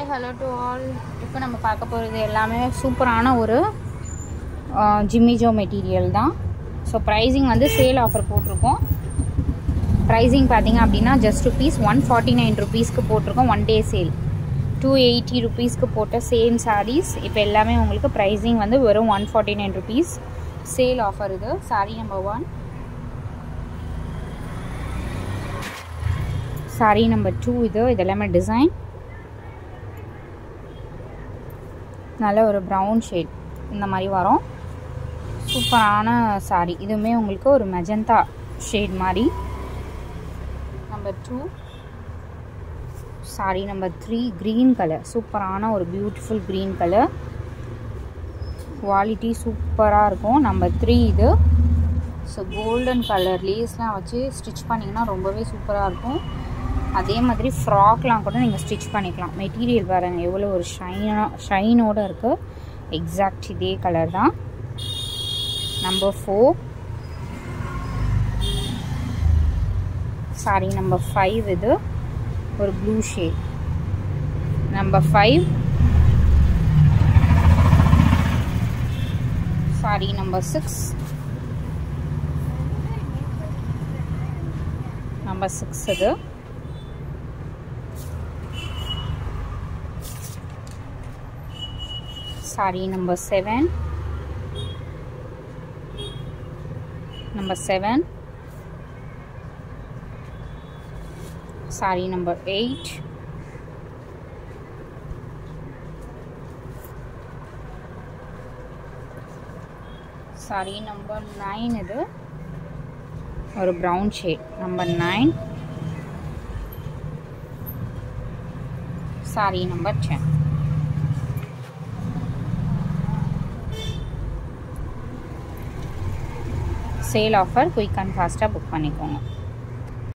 hi hello to all இப்போ நம்ம பார்க்க போகிறது எல்லாமே சூப்பரான ஒரு ஜிம்மிஜோ மெட்டீரியல் தான் ஸோ ப்ரைஸிங் வந்து சேல் ஆஃபர் போட்டிருக்கோம் ப்ரைஸிங் பார்த்தீங்க அப்படின்னா just rupees one forty nine ருபீஸ்க்கு போட்டிருக்கோம் one day sale two eighty ருபீஸ்க்கு போட்ட சேம் சாரீஸ் இப்போ எல்லாமே உங்களுக்கு ப்ரைஸிங் வந்து வெறும் one forty nine rupees sale offer இது sari number one sari number two இது இது எல்லாமே டிசைன் நல்ல ஒரு ப்ரௌன் ஷேட் இந்த மாதிரி வரும் சூப்பரான சாரீ இதுவுமே உங்களுக்கு ஒரு மெஜந்தா ஷேட் மாதிரி number two sari number three green colour சூப்பரான ஒரு பியூட்டிஃபுல் க்ரீன் கலர் குவாலிட்டி சூப்பராக இருக்கும் நம்பர் த்ரீ இது ஸோ கோல்டன் கலர் லேஸ்லாம் வச்சு ஸ்டிச் பண்ணிங்கன்னா ரொம்பவே சூப்பராக இருக்கும் அதே மாதிரி ஃப்ராக்லாம் கூட நீங்கள் ஸ்டிச் பண்ணிக்கலாம் மெட்டீரியல் பாருங்கள் எவ்வளோ ஒரு ஷைனாக ஷைனோடு இருக்குது எக்ஸாக்ட் இதே கலர் தான் number four sari number five இது ஒரு blue shade number five sari number six number six இது saree number 7 number 7 saree number 8 saree number 9 இது ஒரு brown shade number 9 saree number 10 sale offer quick and ஃபாஸ்ட்டாக புக் பண்ணிக்கோங்க